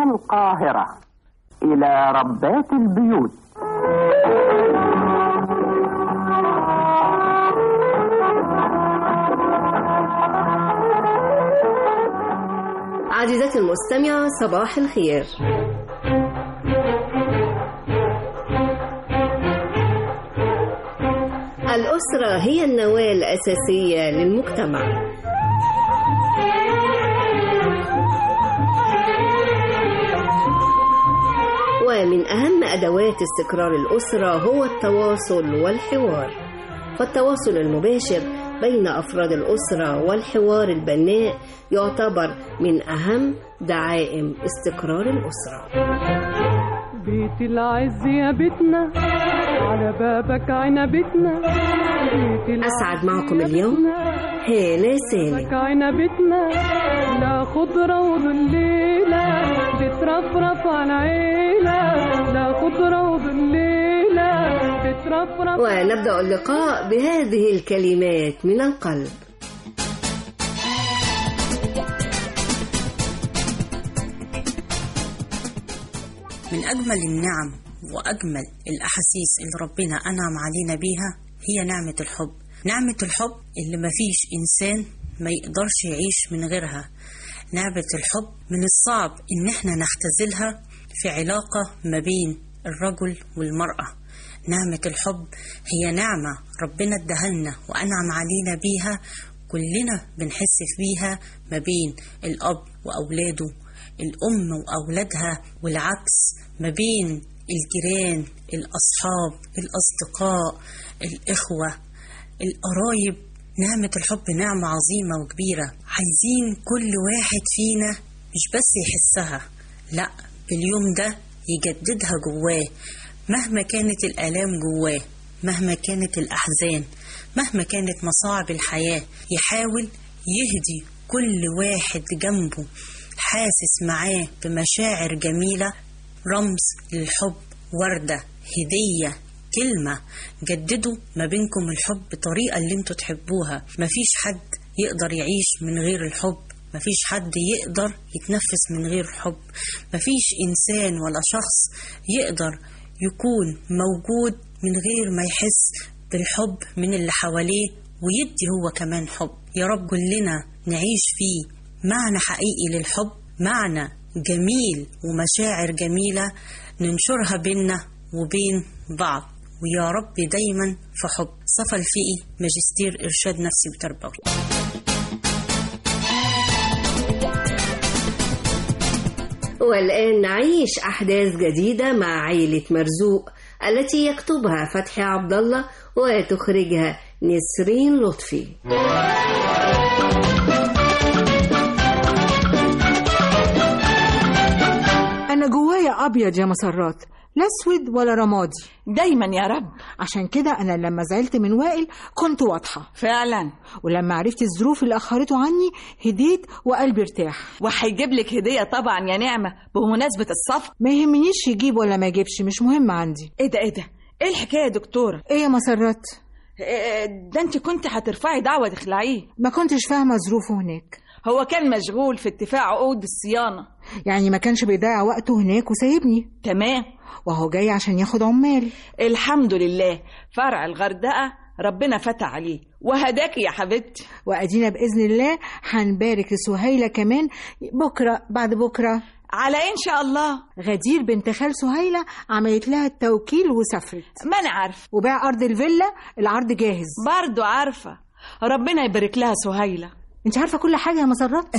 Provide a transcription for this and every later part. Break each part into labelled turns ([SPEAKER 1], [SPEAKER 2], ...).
[SPEAKER 1] القاهرة إلى ربات البيوت
[SPEAKER 2] عزيزتي المستمعة صباح الخير الأسرة هي النواة الأساسية للمجتمع ومن أهم أدوات استقرار الأسرة هو التواصل والحوار فالتواصل المباشر بين أفراد الأسرة والحوار البناء يعتبر من أهم دعائم استقرار الأسرة
[SPEAKER 3] بيت العز يا بيتنا على بابك عنبتنا بيت العز
[SPEAKER 2] أسعد معكم اليوم هالة سالم
[SPEAKER 3] بابك عنبتنا لا خضرة وظليلة بترفرف على العيلة لا خضرة وظليلة بترفرف
[SPEAKER 2] ونبدأ اللقاء بهذه الكلمات من القلب
[SPEAKER 4] من أجمل النعم وأجمل الأحاسيس اللي ربنا أنعم علينا بيها هي نعمة الحب نعمة الحب اللي مفيش إنسان ما يقدرش يعيش من غيرها نعمة الحب من الصعب إن احنا نختزلها في علاقة ما بين الرجل والمرأة نعمة الحب هي نعمة ربنا ادهلنا وأنعم علينا بيها كلنا بنحس بيها ما بين الأب وأولاده الأم وأولادها والعكس ما بين الجيران الأصحاب الأصدقاء الإخوة القرايب نعمة الحب نعمة عظيمة وكبيرة عايزين كل واحد فينا مش بس يحسها لا باليوم ده يجددها جواه مهما كانت الآلام جواه مهما كانت الأحزان مهما كانت مصاعب الحياة يحاول يهدي كل واحد جنبه حاسس معاه بمشاعر جميلة رمز للحب وردة هدية كلمة جددوا ما بينكم الحب بطريقة اللي انتوا تحبوها مفيش حد يقدر يعيش من غير الحب مفيش حد يقدر يتنفس من غير حب مفيش إنسان ولا شخص يقدر يكون موجود من غير ما يحس بالحب من اللي حواليه ويدي هو كمان حب يا رب كلنا نعيش فيه معنى حقيقي للحب معنى جميل ومشاعر جميلة ننشرها بينا وبين بعض ويا رب دايما في حب صفا الفقي ماجستير إرشاد نفسي وتربوي
[SPEAKER 2] والآن نعيش أحداث جديدة مع عائلة مرزوق التي يكتبها فتحي عبد الله وتخرجها نسرين لطفي
[SPEAKER 5] أنا جوايا أبيض يا مسرات لا أسود ولا رمادي
[SPEAKER 6] دايما يا رب
[SPEAKER 5] عشان كده أنا لما زعلت من وائل كنت واضحة
[SPEAKER 6] فعلا
[SPEAKER 5] ولما عرفت الظروف اللي أخرته عني هديت وقلبي ارتاح
[SPEAKER 6] وهيجيب لك هديه طبعا يا نعمه بمناسبه الصف
[SPEAKER 5] ما يهمنيش يجيب ولا ما يجيبش مش مهم عندي
[SPEAKER 6] ايه ده ايه ده ايه الحكايه يا دكتوره
[SPEAKER 5] إيه يا مسرات
[SPEAKER 6] إيه ده انت كنت هترفعي دعوه تخلعيه
[SPEAKER 5] ما كنتش فاهمة ظروفه هناك
[SPEAKER 6] هو كان مشغول في اتفاق عقود الصيانه
[SPEAKER 5] يعني ما كانش بيضيع وقته هناك وسايبني
[SPEAKER 6] تمام
[SPEAKER 5] وهو جاي عشان ياخد عمال
[SPEAKER 6] الحمد لله فرع الغردقه ربنا فتح عليه وهداك يا حبيبتي
[SPEAKER 5] وأدينا بإذن الله هنبارك لسهيلة كمان بكرة بعد بكرة
[SPEAKER 6] على إيه ان شاء الله
[SPEAKER 5] غدير بنت خال سهيلة عملت لها التوكيل وسافرت
[SPEAKER 6] ما انا عارفه
[SPEAKER 5] وباع أرض الفيلا العرض جاهز
[SPEAKER 6] برضو عارفه ربنا يبارك لها سهيله
[SPEAKER 5] انت عارفة كل حاجة يا مسرات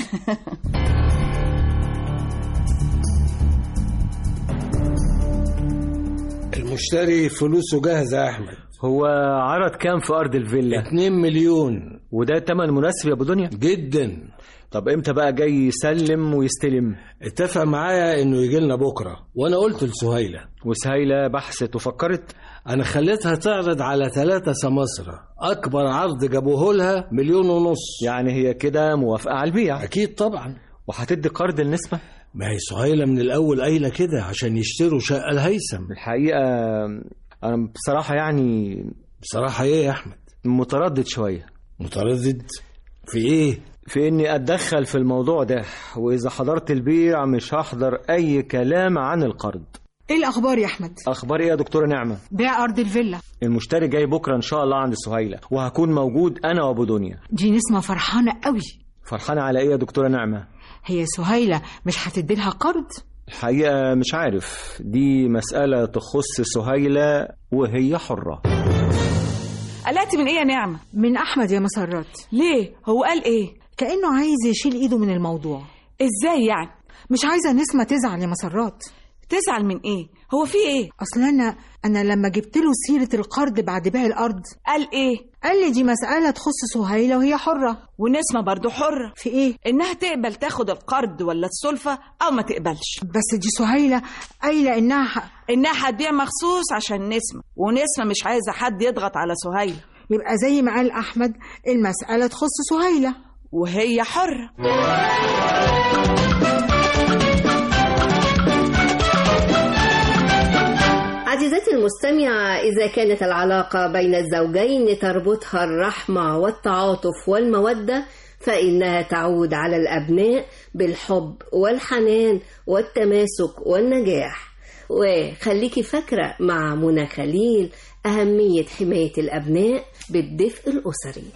[SPEAKER 7] المشتري فلوسه جاهزة يا أحمد
[SPEAKER 8] هو عرض كام في أرض الفيلا
[SPEAKER 7] 2 مليون
[SPEAKER 8] وده تمن مناسب يا أبو دنيا
[SPEAKER 7] جدا
[SPEAKER 8] طب إمتى بقى جاي يسلم ويستلم
[SPEAKER 7] اتفق معايا إنه يجي لنا بكرة وأنا قلت لسهيلة
[SPEAKER 8] وسهيلة بحثت وفكرت
[SPEAKER 7] أنا خليتها تعرض على ثلاثة سماسرة أكبر عرض جابوه لها مليون ونص
[SPEAKER 8] يعني هي كده موافقة على البيع
[SPEAKER 7] أكيد طبعا
[SPEAKER 8] وهتدي قرض النسبة
[SPEAKER 7] ما هي سهيلة من الأول قايلة كده عشان يشتروا شقة الهيثم
[SPEAKER 8] الحقيقة أنا بصراحة يعني
[SPEAKER 7] بصراحة إيه يا أحمد
[SPEAKER 8] متردد شوية
[SPEAKER 7] متردد في إيه
[SPEAKER 8] في اني اتدخل في الموضوع ده واذا حضرت البيع مش هحضر اي كلام عن القرض
[SPEAKER 5] ايه الاخبار يا احمد
[SPEAKER 8] اخبار ايه يا دكتوره نعمه
[SPEAKER 5] بيع ارض الفيلا
[SPEAKER 8] المشتري جاي بكره ان شاء الله عند سهيله وهكون موجود انا وابو دنيا
[SPEAKER 5] دي نسمة فرحانة قوي
[SPEAKER 8] فرحانه على ايه يا دكتوره نعمه
[SPEAKER 5] هي سهيلة مش هتدي لها قرض
[SPEAKER 8] الحقيقه مش عارف دي مساله تخص سهيله وهي حره
[SPEAKER 6] قلقتي من ايه يا نعمه
[SPEAKER 5] من احمد يا مسرات
[SPEAKER 6] ليه هو قال ايه
[SPEAKER 5] كانه عايز يشيل ايده من الموضوع
[SPEAKER 6] ازاي يعني
[SPEAKER 5] مش عايزه نسمة تزعل يا مسرات
[SPEAKER 6] تزعل من ايه هو في ايه
[SPEAKER 5] اصل انا انا لما جبت له سيره القرض بعد بيع الارض
[SPEAKER 6] قال ايه
[SPEAKER 5] قال لي دي مساله تخص سهيله وهي حره
[SPEAKER 6] ونسمة برضو حرة
[SPEAKER 5] في ايه
[SPEAKER 6] إنها تقبل تاخد القرض ولا السلفة أو ما تقبلش
[SPEAKER 5] بس دي سهيله قايله انها ح...
[SPEAKER 6] إنها هتبيع مخصوص عشان نسمة ونسمة مش عايزة حد يضغط على سهيلة
[SPEAKER 5] يبقى زي ما قال احمد المساله تخص سهيله
[SPEAKER 6] وهي حرة
[SPEAKER 2] عزيزتي المستمعة إذا كانت العلاقة بين الزوجين تربطها الرحمة والتعاطف والمودة فإنها تعود على الأبناء بالحب والحنان والتماسك والنجاح وخليكي فاكرة مع منى خليل أهمية حماية الأبناء بالدفء الأسري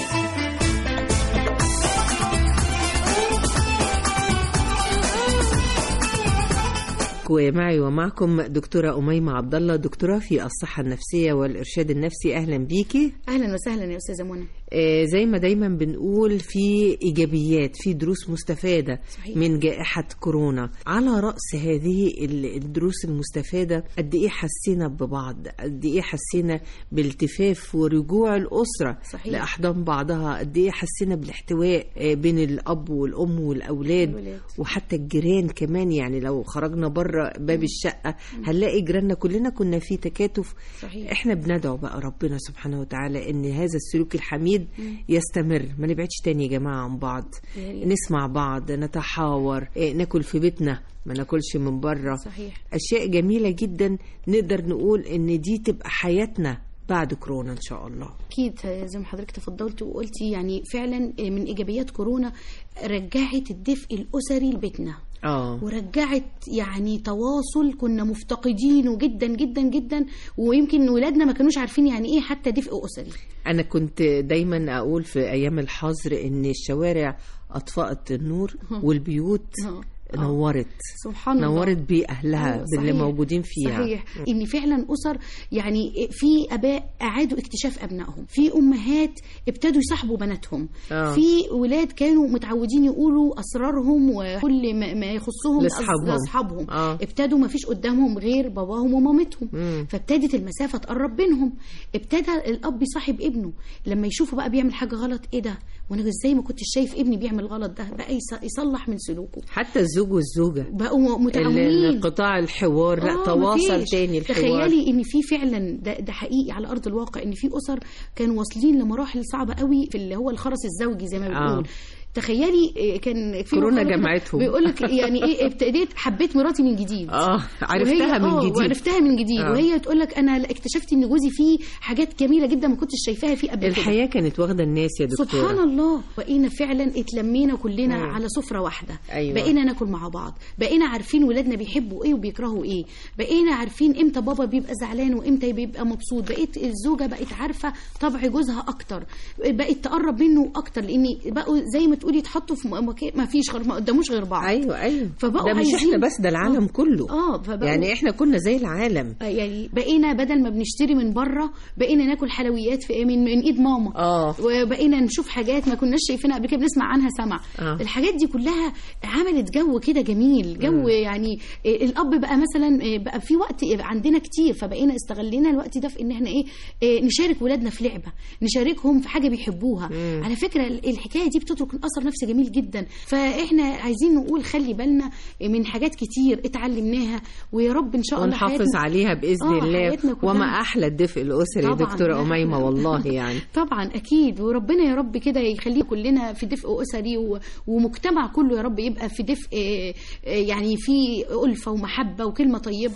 [SPEAKER 9] ومعي ومعكم دكتورة أميمة عبد الله دكتورة في الصحة النفسية والإرشاد النفسي أهلا بيكي
[SPEAKER 10] اهلا وسهلا يا استاذه منى
[SPEAKER 9] آه، زي ما دايما بنقول في إيجابيات في دروس مستفادة
[SPEAKER 10] صحيح.
[SPEAKER 9] من جائحة كورونا على رأس هذه ال- الدروس المستفادة قد إيه حسينا ببعض قد إيه حسينا بالتفاف ورجوع الأسرة
[SPEAKER 10] صحيح.
[SPEAKER 9] لأحضان بعضها قد إيه حسينا بالاحتواء آه، بين الأب والأم والأولاد
[SPEAKER 10] الولاد.
[SPEAKER 9] وحتى الجيران كمان يعني لو خرجنا بره باب الشقة هنلاقي جيراننا كلنا كنا في تكاتف
[SPEAKER 10] صحيح.
[SPEAKER 9] احنا بندعو بقى ربنا سبحانه وتعالى ان هذا السلوك الحميد يستمر ما نبعدش تاني يا جماعة عن بعض
[SPEAKER 10] يا ريت.
[SPEAKER 9] نسمع بعض نتحاور إيه، ناكل في بيتنا ما ناكلش من بره
[SPEAKER 10] صحيح
[SPEAKER 9] اشياء جميلة جدا نقدر نقول ان دي تبقى حياتنا بعد كورونا ان شاء الله
[SPEAKER 10] اكيد زي ما حضرتك تفضلت وقلتي يعني فعلا من ايجابيات كورونا رجعت الدفء الاسري لبيتنا
[SPEAKER 9] اه
[SPEAKER 10] ورجعت يعني تواصل كنا مفتقدينه جدا جدا جدا ويمكن ولادنا ما كانوش عارفين يعني ايه حتى دفء اسري
[SPEAKER 9] انا كنت دايما اقول في ايام الحظر ان الشوارع اطفأت النور والبيوت
[SPEAKER 10] آه.
[SPEAKER 9] نورت
[SPEAKER 10] سبحان الله
[SPEAKER 9] نورت باهلها
[SPEAKER 10] آه،
[SPEAKER 9] باللي
[SPEAKER 10] صحيح.
[SPEAKER 9] موجودين فيها
[SPEAKER 10] صحيح ان فعلا اسر يعني في اباء اعادوا اكتشاف ابنائهم في امهات ابتدوا يصاحبوا بناتهم
[SPEAKER 9] آه.
[SPEAKER 10] في ولاد كانوا متعودين يقولوا اسرارهم وكل ما ما يخصهم
[SPEAKER 9] لأصحابهم.
[SPEAKER 10] لاصحابهم
[SPEAKER 9] آه.
[SPEAKER 10] ابتدوا ما فيش قدامهم غير باباهم ومامتهم
[SPEAKER 9] مم.
[SPEAKER 10] فابتدت المسافه تقرب بينهم ابتدى الاب يصاحب ابنه لما يشوفه بقى بيعمل حاجه غلط ايه ده وانا ازاي ما كنتش شايف ابني بيعمل غلط ده بقى يص- يصلح من سلوكه
[SPEAKER 9] حتى الزوج والزوجه
[SPEAKER 10] بقوا متعاونين
[SPEAKER 9] قطاع الحوار لا
[SPEAKER 10] آه،
[SPEAKER 9] تواصل
[SPEAKER 10] مفيش.
[SPEAKER 9] تاني الحوار
[SPEAKER 10] تخيلي ان في فعلا ده, ده حقيقي على ارض الواقع ان في اسر كانوا واصلين لمراحل صعبه قوي في اللي هو الخرس الزوجي زي ما بنقول
[SPEAKER 9] آه.
[SPEAKER 10] تخيلي إيه، كان في
[SPEAKER 9] كورونا
[SPEAKER 10] مقالة كده
[SPEAKER 9] جمعتهم.
[SPEAKER 10] بيقول لك يعني ايه ابتديت حبيت مراتي من جديد
[SPEAKER 9] اه عرفتها
[SPEAKER 10] وهي-
[SPEAKER 9] من
[SPEAKER 10] آه،
[SPEAKER 9] جديد
[SPEAKER 10] وعرفتها من جديد
[SPEAKER 9] آه.
[SPEAKER 10] وهي تقول لك انا اكتشفت ان جوزي فيه حاجات جميله جدا ما كنتش شايفاها فيه قبل كده
[SPEAKER 9] الحياه كانت واخده الناس يا دكتوره
[SPEAKER 10] سبحان الله بقينا فعلا اتلمينا كلنا
[SPEAKER 9] مم.
[SPEAKER 10] على سفره واحده
[SPEAKER 9] أيوة.
[SPEAKER 10] بقينا ناكل مع بعض بقينا عارفين ولادنا بيحبوا ايه وبيكرهوا ايه بقينا عارفين امتى بابا بيبقى زعلان وامتى بيبقى مبسوط بقيت الزوجه بقت عارفه طبع جوزها اكتر بقت تقرب منه اكتر لان بقوا زي ما تقولي يتحطوا في مكان ما فيش غير ما قداموش غير بعض
[SPEAKER 9] ايوه ايوه
[SPEAKER 10] فبقوا
[SPEAKER 9] ده مش
[SPEAKER 10] عايزين-
[SPEAKER 9] احنا بس ده العالم
[SPEAKER 10] آه.
[SPEAKER 9] كله
[SPEAKER 10] اه فبقوا
[SPEAKER 9] يعني احنا كنا زي العالم
[SPEAKER 10] آه، يعني بقينا بدل ما بنشتري من بره بقينا ناكل حلويات في من من ايد ماما
[SPEAKER 9] اه
[SPEAKER 10] وبقينا نشوف حاجات ما كناش شايفينها قبل كده بنسمع عنها سمع
[SPEAKER 9] آه.
[SPEAKER 10] الحاجات دي كلها عملت جو كده جميل جو
[SPEAKER 9] مم.
[SPEAKER 10] يعني إيه، الاب بقى مثلا إيه، بقى في وقت إيه، عندنا كتير فبقينا استغلينا الوقت ده في ان احنا ايه إيه، نشارك ولادنا في لعبه نشاركهم في حاجه بيحبوها
[SPEAKER 9] مم.
[SPEAKER 10] على فكره ال- الحكايه دي بتترك اثر نفسي جميل جدا فاحنا عايزين نقول خلي بالنا من حاجات كتير اتعلمناها ويا رب ان شاء الله
[SPEAKER 9] ونحافظ
[SPEAKER 10] حياتنا-
[SPEAKER 9] عليها باذن
[SPEAKER 10] آه،
[SPEAKER 9] الله
[SPEAKER 10] حياتنا كلها.
[SPEAKER 9] وما احلى الدفء الاسري يا
[SPEAKER 10] طبعاً.
[SPEAKER 9] دكتوره اميمه والله يعني
[SPEAKER 10] طبعا اكيد وربنا يا رب كده يخليه كلنا في دفء اسري و- ومجتمع كله يا رب يبقى في دفء آه، آه، يعني في الفه ومحبه وكلمه طيبه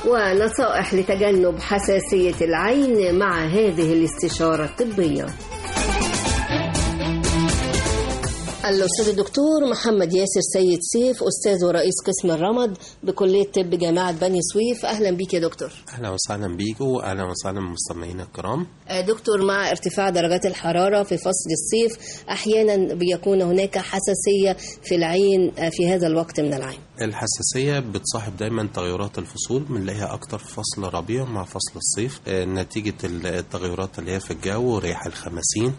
[SPEAKER 2] ونصائح لتجنب حساسية العين مع هذه الاستشارة الطبية الأستاذ الدكتور محمد ياسر سيد سيف أستاذ ورئيس قسم الرمد بكلية طب جامعة بني سويف أهلا بيك يا دكتور
[SPEAKER 11] اهلا وسهلا بيكم واهلا وسهلا بمستمعينا الكرام
[SPEAKER 2] آه، دكتور مع ارتفاع درجات الحرارة في فصل الصيف أحيانا بيكون هناك حساسية في العين آه، في هذا الوقت من العام
[SPEAKER 11] الحساسية بتصاحب دايما تغيرات الفصول بنلاقيها أكتر في فصل الربيع مع فصل الصيف آه، نتيجة التغيرات اللي هي في الجو رياح الخماسين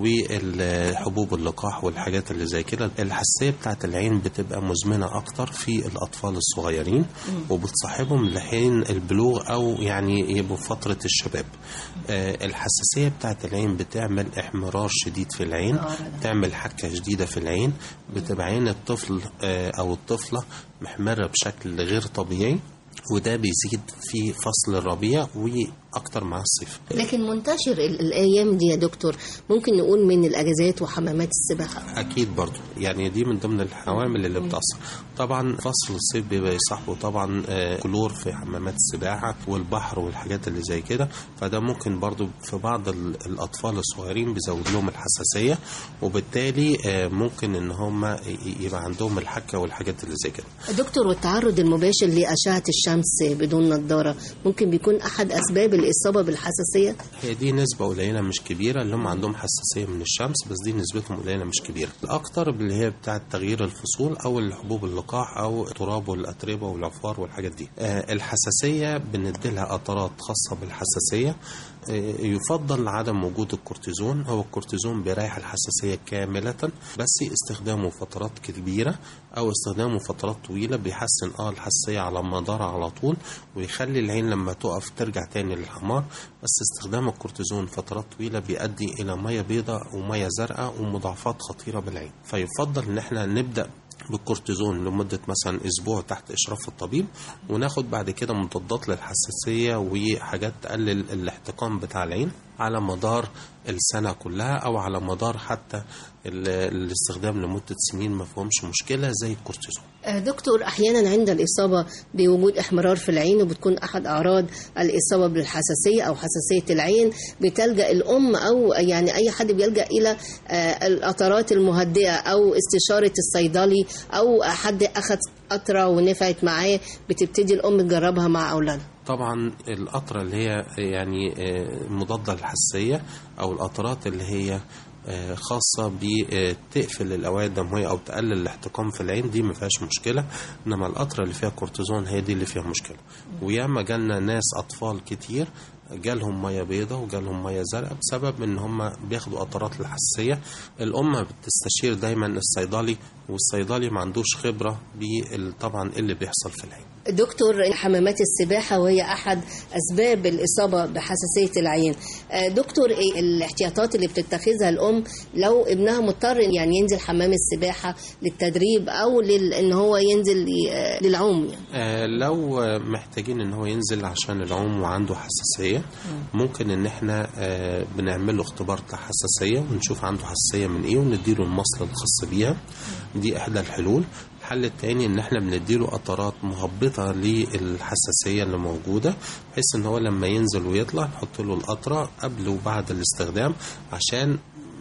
[SPEAKER 11] وحبوب اللقاح والحاجات اللي زي كده الحساسية بتاعت العين بتبقى مزمنة أكتر في الأطفال الصغيرين وبتصاحبهم لحين البلوغ أو يعني يبقوا في فترة الشباب آه، الحساسية بتاعت العين بتعمل احمرار شديد في العين بتعمل حكة شديدة في العين بتبقى عين الطفل آه، أو الطفلة محمرة بشكل غير طبيعي وده بيزيد في فصل الربيع وأكتر مع الصيف
[SPEAKER 2] لكن منتشر ال- الأيام دي يا دكتور ممكن نقول من الأجازات وحمامات السباحة
[SPEAKER 11] اكيد برضو يعني دي من ضمن العوامل اللي بتاثر طبعا فصل الصيف بيبقى يصاحبه طبعا آه، كلور في حمامات السباحه والبحر والحاجات اللي زي كده فده ممكن برضو في بعض ال- الاطفال الصغيرين بيزود لهم الحساسيه وبالتالي آه، ممكن ان هم ي- يبقى عندهم الحكه والحاجات اللي زي كده
[SPEAKER 2] دكتور والتعرض المباشر لأشعة الشمس بدون نظارة ممكن بيكون أحد أسباب الإصابة بالحساسية
[SPEAKER 11] هي دي نسبة قليلة مش كبيرة اللي هم عندهم حساسية من الشمس بس دي نسبتهم قليلة مش كبيرة الأكتر اللي هي بتاعة تغيير الفصول أو الحبوب اللقاح أو التراب والأتربة والعفار والحاجات دي آه، الحساسية بنديلها قطرات خاصة بالحساسية آه، يفضل عدم وجود الكورتيزون هو الكورتيزون بيريح الحساسية كاملة بس استخدامه فترات كبيرة أو استخدامه فترات طويلة بيحسن اه الحساسية على مدار على طول ويخلي العين لما تقف ترجع تاني للحمار بس استخدام الكورتيزون فترات طويلة بيؤدي إلى مية بيضاء ومية زرقاء ومضاعفات خطيرة بالعين فيفضل إن احنا نبدأ بالكورتيزون لمدة مثلا أسبوع تحت إشراف الطبيب وناخد بعد كده مضادات للحساسية وحاجات تقلل الاحتقان بتاع العين على مدار السنة كلها أو على مدار حتى ال- الاستخدام لمدة سنين ما فيهمش مشكلة زي الكورتيزون
[SPEAKER 2] آه، دكتور أحيانا عند الإصابة بوجود إحمرار في العين وبتكون أحد أعراض الإصابة بالحساسية أو حساسية العين بتلجأ الأم أو يعني أي حد بيلجأ إلى آه، القطرات المهدئة أو استشارة الصيدلي أو حد أخذ قطرة ونفعت معاه بتبتدي الأم تجربها مع أولادها
[SPEAKER 11] طبعا القطرة اللي هي يعني آه، مضادة للحساسية أو القطرات اللي هي آه، خاصة بتقفل الأوعية الدموية أو تقلل الاحتقان في العين دي ما فيهاش مشكلة إنما القطرة اللي فيها كورتيزون هي دي اللي فيها مشكلة وياما جالنا ناس أطفال كتير جالهم ميه بيضة وجالهم ميه زرقاء بسبب ان هم بياخدوا قطرات الحساسيه الام بتستشير دايما الصيدلي والصيدلي ما عندوش خبره بال- طبعا إيه اللي بيحصل في العين
[SPEAKER 2] دكتور حمامات السباحة وهي أحد أسباب الإصابة بحساسية العين آه، دكتور إيه الاحتياطات اللي بتتخذها الأم لو ابنها مضطر يعني ينزل حمام السباحة للتدريب أو لل... إن هو ينزل ل- آه، للعوم يعني.
[SPEAKER 11] آه، لو آه، محتاجين ان هو ينزل عشان العوم وعنده حساسيه ممكن ان احنا آه، بنعمل له اختبار بتاع حساسيه ونشوف عنده حساسيه من ايه ونديله المصل الخاص بيها دي احدى الحلول الحل التاني ان احنا بنديله قطرات مهبطه للحساسيه اللي موجوده بحيث ان هو لما ينزل ويطلع نحط له القطره قبل وبعد الاستخدام عشان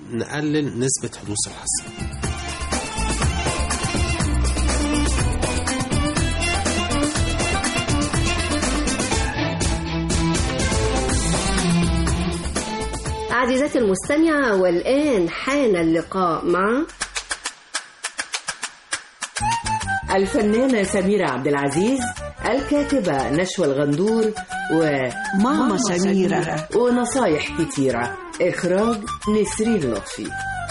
[SPEAKER 11] نقلل نسبه حدوث الحساسيه
[SPEAKER 2] عزيزتي المستمعة والآن حان اللقاء مع
[SPEAKER 12] الفنانة سميرة عبد العزيز الكاتبة نشوى الغندور وماما
[SPEAKER 13] سميرة.
[SPEAKER 12] ونصايح كتيرة إخراج نسرين لطفي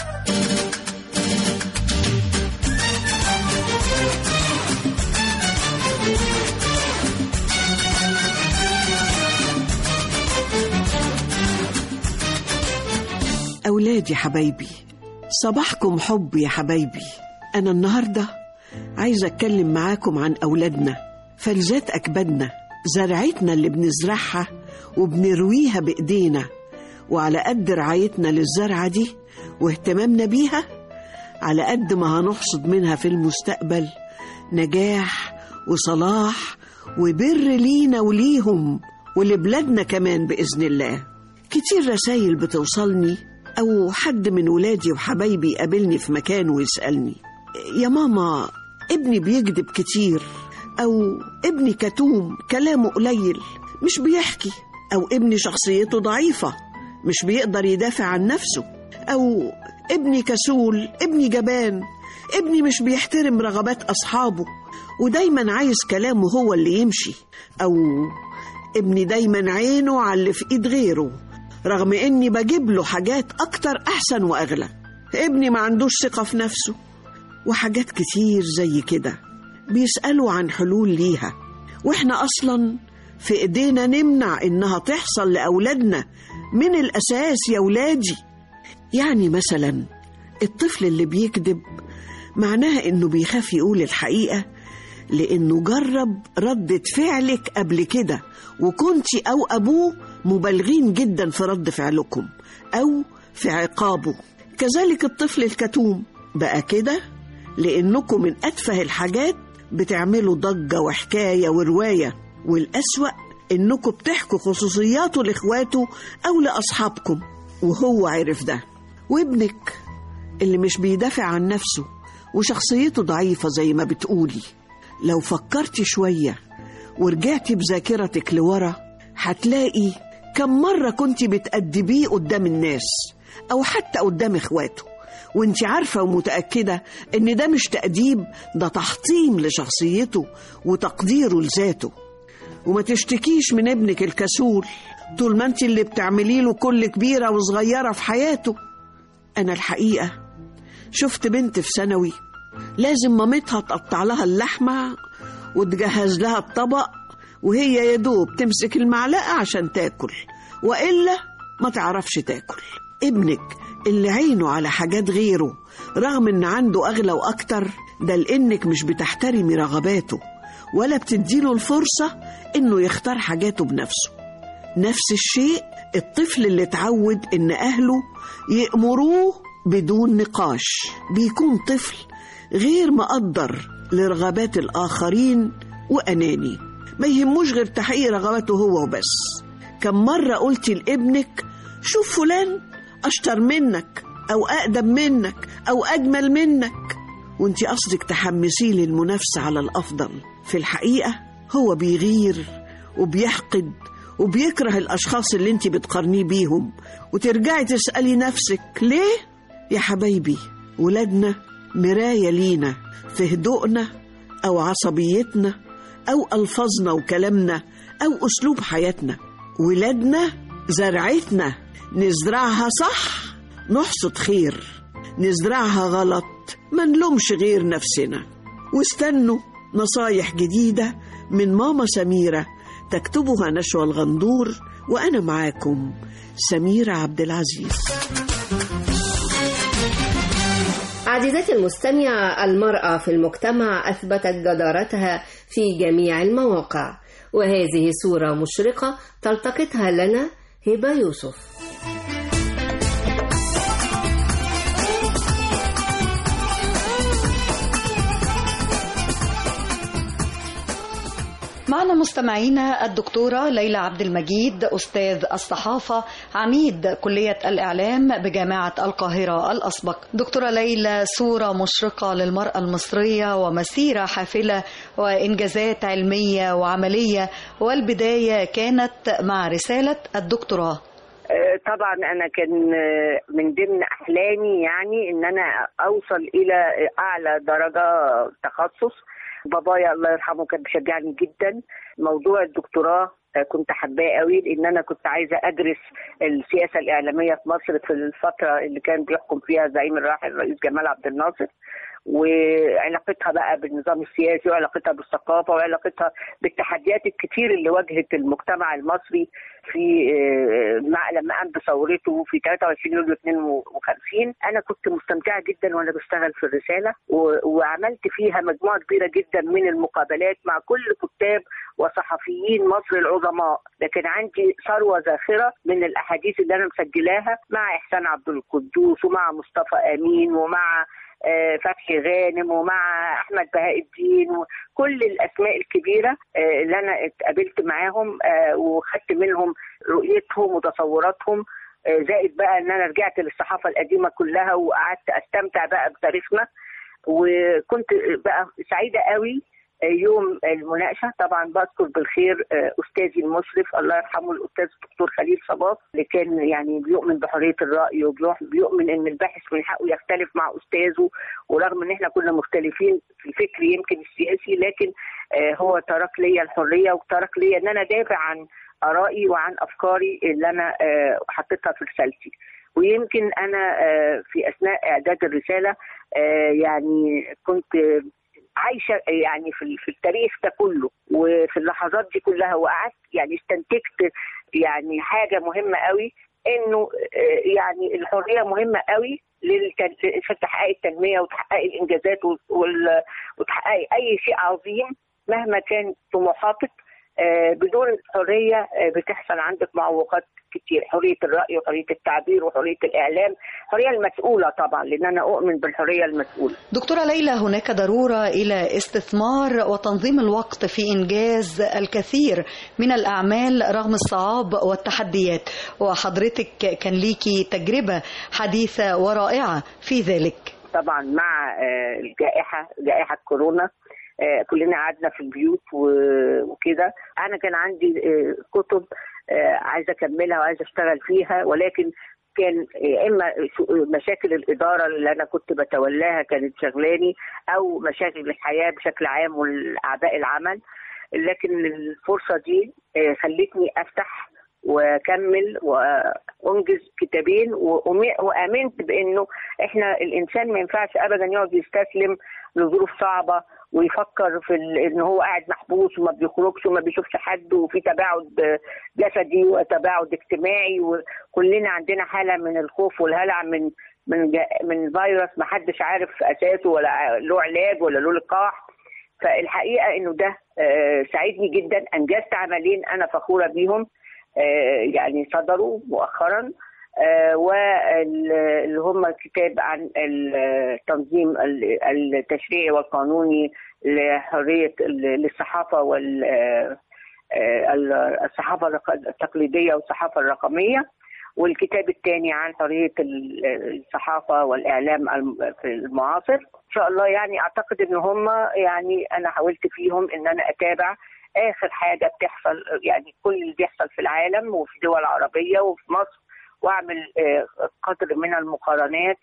[SPEAKER 13] أولادي حبايبي صباحكم حب يا حبايبي أنا النهاردة عايزة أتكلم معاكم عن أولادنا فلذات أكبادنا زرعتنا اللي بنزرعها وبنرويها بإيدينا وعلى قد رعايتنا للزرعة دي واهتمامنا بيها على قد ما هنحصد منها في المستقبل نجاح وصلاح وبر لينا وليهم ولبلادنا كمان بإذن الله كتير رسايل بتوصلني أو حد من ولادي وحبايبي يقابلني في مكان ويسألني يا ماما ابني بيكذب كتير أو ابني كتوم كلامه قليل مش بيحكي أو ابني شخصيته ضعيفة مش بيقدر يدافع عن نفسه أو ابني كسول ابني جبان ابني مش بيحترم رغبات أصحابه ودايما عايز كلامه هو اللي يمشي أو ابني دايما عينه على اللي في إيد غيره رغم إني بجيب له حاجات أكتر أحسن وأغلى ابني ما عندوش ثقة في نفسه وحاجات كتير زي كده بيسألوا عن حلول ليها وإحنا أصلا في إيدينا نمنع إنها تحصل لأولادنا من الأساس يا ولادي يعني مثلا الطفل اللي بيكذب معناها إنه بيخاف يقول الحقيقة لأنه جرب ردة فعلك قبل كده وكنتي أو أبوه مبالغين جدا في رد فعلكم أو في عقابه كذلك الطفل الكتوم بقى كده لأنكم من أتفه الحاجات بتعملوا ضجة وحكاية ورواية والأسوأ إنكم بتحكوا خصوصياته لإخواته أو لأصحابكم وهو عرف ده وابنك اللي مش بيدافع عن نفسه وشخصيته ضعيفة زي ما بتقولي لو فكرتي شوية ورجعتي بذاكرتك لورا هتلاقي كم مرة كنت بتأدبيه قدام الناس أو حتى قدام إخواته وانت عارفة ومتأكدة إن ده مش تأديب ده تحطيم لشخصيته وتقديره لذاته وما تشتكيش من ابنك الكسول طول ما انت اللي بتعملي له كل كبيرة وصغيرة في حياته أنا الحقيقة شفت بنت في ثانوي لازم مامتها تقطع لها اللحمة وتجهز لها الطبق وهي يا دوب تمسك المعلقة عشان تاكل وإلا ما تعرفش تاكل ابنك اللي عينه على حاجات غيره رغم ان عنده أغلى وأكتر ده لأنك مش بتحترمي رغباته ولا بتديله الفرصة إنه يختار حاجاته بنفسه نفس الشيء الطفل اللي اتعود إن أهله يأمروه بدون نقاش بيكون طفل غير مقدر لرغبات الآخرين وأناني ما يهموش غير تحقيق رغباته هو وبس كم مرة قلتي لابنك شوف فلان أشطر منك أو أقدم منك أو أجمل منك وانت قصدك تحمسيه للمنافسة على الأفضل في الحقيقة هو بيغير وبيحقد وبيكره الأشخاص اللي انت بتقارنيه بيهم وترجعي تسألي نفسك ليه؟ يا حبايبي ولادنا مراية لينا في هدوءنا أو عصبيتنا أو ألفاظنا وكلامنا أو أسلوب حياتنا ولادنا زرعتنا نزرعها صح نحصد خير نزرعها غلط ما نلومش غير نفسنا واستنوا نصايح جديدة من ماما سميرة تكتبها نشوى الغندور وأنا معاكم سميرة عبد العزيز
[SPEAKER 2] عزيزتي المستمعة المرأة في المجتمع أثبتت جدارتها في جميع المواقع وهذه صورة مشرقة تلتقطها لنا هبة يوسف
[SPEAKER 14] معنا مستمعينا الدكتورة ليلى عبد المجيد أستاذ الصحافة عميد كلية الإعلام بجامعة القاهرة الأسبق دكتورة ليلى صورة مشرقة للمرأة المصرية ومسيرة حافلة وإنجازات علمية وعملية والبداية كانت مع رسالة الدكتوراه
[SPEAKER 15] طبعا انا كان من ضمن احلامي يعني ان انا اوصل الى اعلى درجه تخصص بابايا الله يرحمه كان بيشجعني جدا موضوع الدكتوراه كنت حباه قوي لان انا كنت عايزه ادرس السياسه الاعلاميه في مصر في الفتره اللي كان بيحكم فيها الزعيم الراحل الرئيس جمال عبد الناصر وعلاقتها بقى بالنظام السياسي وعلاقتها بالثقافه وعلاقتها بالتحديات الكتير اللي واجهت المجتمع المصري في مع لما قام بثورته في 23 يوليو 52 انا كنت مستمتعه جدا وانا بشتغل في الرساله وعملت فيها مجموعه كبيره جدا من المقابلات مع كل كتاب وصحفيين مصر العظماء لكن عندي ثروه زاخره من الاحاديث اللي انا مسجلاها مع احسان عبد القدوس ومع مصطفى امين ومع آه، فتحي غانم ومع احمد بهاء الدين وكل الاسماء الكبيره آه، اللي انا اتقابلت معاهم آه، وخدت منهم رؤيتهم وتصوراتهم آه، زائد بقى ان انا رجعت للصحافه القديمه كلها وقعدت استمتع بقى بتاريخنا وكنت بقى سعيده قوي يوم المناقشه طبعا بذكر بالخير آه، استاذي المشرف الله يرحمه الاستاذ الدكتور خليل صباح اللي كان يعني بيؤمن بحريه الراي وبيؤمن ان الباحث من حقه يختلف مع استاذه ورغم ان احنا كنا مختلفين في الفكر يمكن السياسي لكن آه، هو ترك لي الحريه وترك لي ان انا دافع عن ارائي وعن افكاري اللي انا آه، حطيتها في رسالتي ويمكن انا آه، في اثناء اعداد الرساله آه، يعني كنت عايشه يعني في في التاريخ ده كله وفي اللحظات دي كلها وقعدت يعني استنتجت يعني حاجه مهمه قوي انه آه، يعني الحريه مهمه قوي للت- في تحقيق التنميه وتحقيق الانجازات وال- وتحقيق اي شيء عظيم مهما كان طموحاتك آه، بدون الحريه آه، بتحصل عندك معوقات كتير حريه الراي وحريه التعبير وحريه الاعلام الحريه المسؤوله طبعا لان انا اؤمن بالحريه المسؤوله
[SPEAKER 14] دكتورة ليلى هناك ضرورة إلى استثمار وتنظيم الوقت في إنجاز الكثير من الأعمال رغم الصعاب والتحديات وحضرتك كان ليكي تجربة حديثة ورائعة في ذلك
[SPEAKER 15] طبعا مع آه، الجائحه جائحه كورونا آه، كلنا قعدنا في البيوت و- وكده انا كان عندي آه، كتب آه، عايزه اكملها وعايزه اشتغل فيها ولكن كان يا اما شو- مشاكل الاداره اللي انا كنت بتولاها كانت شغلاني او مشاكل الحياه بشكل عام والاعباء العمل لكن الفرصه دي آه، خلتني افتح واكمل وانجز كتابين وأمي- وامنت بانه احنا الانسان ما ينفعش ابدا يقعد يستسلم لظروف صعبه ويفكر في ال- ان هو قاعد محبوس وما بيخرجش وما بيشوفش حد وفي تباعد جسدي وتباعد اجتماعي وكلنا عندنا حاله من الخوف والهلع من من جا- من فيروس ما حدش عارف اساسه ولا ع- له علاج ولا له لقاح فالحقيقه انه ده آه، ساعدني جدا انجزت عملين انا فخوره بيهم آه، يعني صدروا مؤخرا آه، واللي هم كتاب عن التنظيم ال- التشريعي والقانوني لحريه ال- للصحافه وال آه، آه، الصحافه الرق- التقليديه والصحافه الرقميه والكتاب الثاني عن حريه ال- الصحافه والاعلام الم- في المعاصر ان شاء الله يعني اعتقد ان هم يعني انا حاولت فيهم ان انا اتابع اخر حاجه بتحصل يعني كل اللي بيحصل في العالم وفي دول عربيه وفي مصر واعمل آه، قدر من المقارنات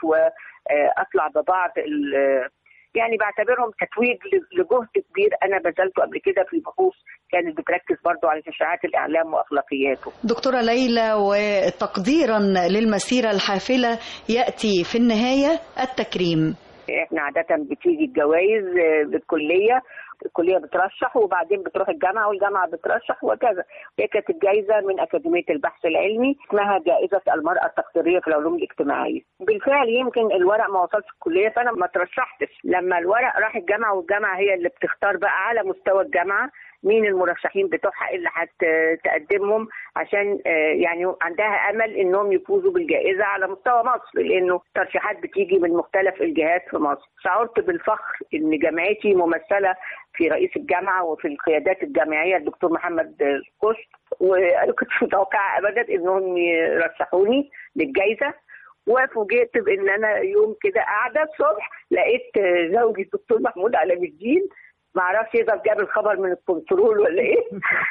[SPEAKER 15] واطلع ببعض ال- يعني بعتبرهم تتويج ل- لجهد كبير انا بذلته قبل كده في بحوث كانت بتركز برضو على تشريعات الاعلام واخلاقياته
[SPEAKER 14] دكتورة ليلى وتقديرا للمسيرة الحافلة يأتي في النهاية التكريم
[SPEAKER 15] احنا عادة بتيجي الجوائز آه، بالكلية الكلية بترشح وبعدين بتروح الجامعة والجامعة بترشح وكذا هي كانت الجائزة من أكاديمية البحث العلمي اسمها جائزة المرأة التقديرية في العلوم الاجتماعية بالفعل يمكن الورق ما وصلش الكلية فأنا ما ترشحتش لما الورق راح الجامعة والجامعة هي اللي بتختار بقى على مستوى الجامعة مين المرشحين بتوعها اللي هتقدمهم عشان آه، يعني عندها امل انهم يفوزوا بالجائزه على مستوى مصر لانه الترشيحات بتيجي من مختلف الجهات في مصر شعرت بالفخر ان جامعتي ممثله في رئيس الجامعه وفي القيادات الجامعيه الدكتور محمد كشك وانا كنت متوقعه ابدا انهم يرشحوني للجائزه وفوجئت بان انا يوم كده قاعده الصبح لقيت زوجي الدكتور محمود علام الدين ما اعرفش اذا جاب الخبر من الكنترول ولا ايه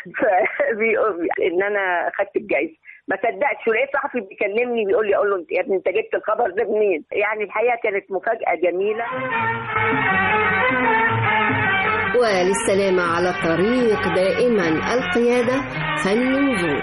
[SPEAKER 15] فبيقول ان انا اخدت الجايزه ما صدقتش ولقيت صحفي بيكلمني بيقول لي اقول له انت يا ابني انت جبت الخبر ده منين؟ يعني الحقيقه كانت مفاجاه جميله
[SPEAKER 2] وللسلامة على الطريق دائما القيادة فن وذوق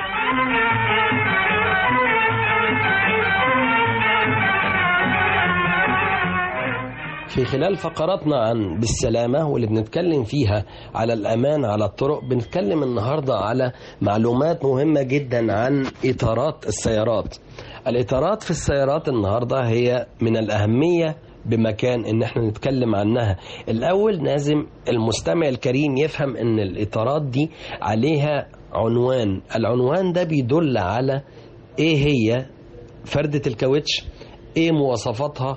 [SPEAKER 16] في خلال فقراتنا عن بالسلامة واللي بنتكلم فيها على الأمان على الطرق بنتكلم النهاردة على معلومات مهمة جدا عن إطارات السيارات الإطارات في السيارات النهاردة هي من الأهمية بمكان ان احنا نتكلم عنها الاول لازم المستمع الكريم يفهم ان الاطارات دي عليها عنوان العنوان ده بيدل على ايه هي فردة الكاوتش ايه مواصفاتها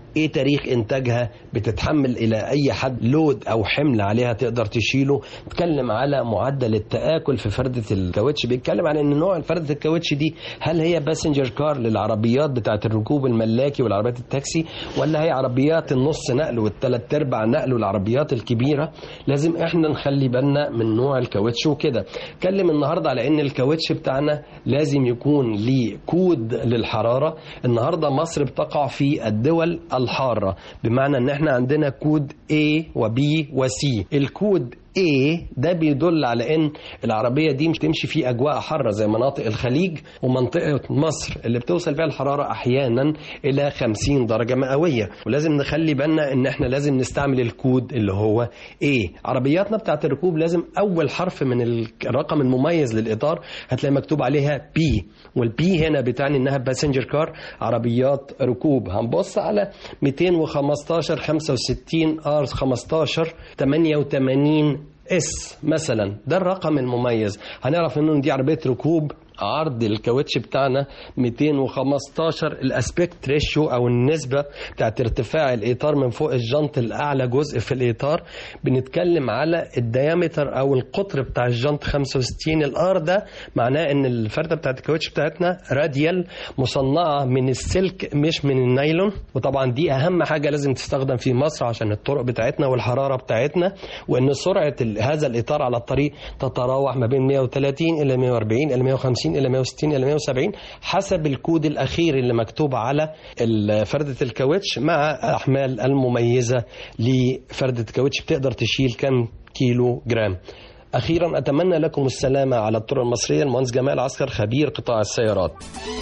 [SPEAKER 16] ايه تاريخ انتاجها بتتحمل الى اي حد لود او حمل عليها تقدر تشيله بيتكلم على معدل التآكل في فردة الكاوتش بيتكلم على ان نوع فردة الكاوتش دي هل هي باسنجر كار للعربيات بتاعه الركوب الملاكي والعربيات التاكسي ولا هي عربيات النص نقل والثلاث ارباع نقل والعربيات الكبيره لازم احنا نخلي بالنا من نوع الكاوتش وكده اتكلم النهارده على ان الكاوتش بتاعنا لازم يكون ليه كود للحراره النهارده مصر بتقع في الدول الحاره بمعنى ان احنا عندنا كود A و B و C الكود A ده بيدل على ان العربيه دي مش تمشي في اجواء حاره زي مناطق الخليج ومنطقه مصر اللي بتوصل فيها الحراره احيانا الى 50 درجه مئويه ولازم نخلي بالنا ان احنا لازم نستعمل الكود اللي هو A عربياتنا بتاعت الركوب لازم اول حرف من الرقم المميز للاطار هتلاقي مكتوب عليها B والبي هنا بتعني انها باسنجر كار عربيات ركوب هنبص على 215 65 ار 15 88 اس مثلا ده الرقم المميز هنعرف انه دي عربيه ركوب عرض الكاوتش بتاعنا 215 الاسبكت ريشيو او النسبه بتاعت ارتفاع الاطار من فوق الجنط الاعلى جزء في الاطار بنتكلم على الديامتر او القطر بتاع الجنط 65 الار ده معناه ان الفرده بتاعت الكاوتش بتاعتنا راديال مصنعه من السلك مش من النايلون وطبعا دي اهم حاجه لازم تستخدم في مصر عشان الطرق بتاعتنا والحراره بتاعتنا وان سرعه هذا الاطار على الطريق تتراوح ما بين 130 الى 140 الى 150 الى 160 الى 170 حسب الكود الاخير اللي مكتوب على فردة الكاوتش مع الاحمال المميزه لفردة الكاوتش بتقدر تشيل كم كيلو جرام اخيرا اتمنى لكم السلامه على الطرق المصريه المهندس جمال عسكر خبير قطاع السيارات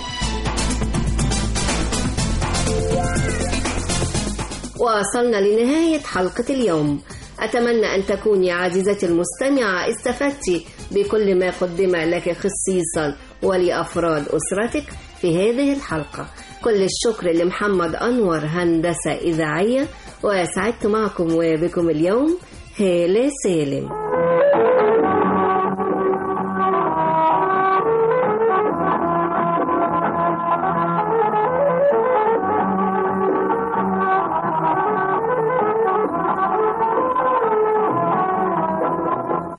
[SPEAKER 2] وصلنا لنهاية حلقة اليوم أتمنى أن تكوني عزيزتي المستمعة استفدت بكل ما قدم لك خصيصا ولأفراد أسرتك في هذه الحلقة كل الشكر لمحمد أنور هندسة إذاعية وسعدت معكم وبكم اليوم هالة سالم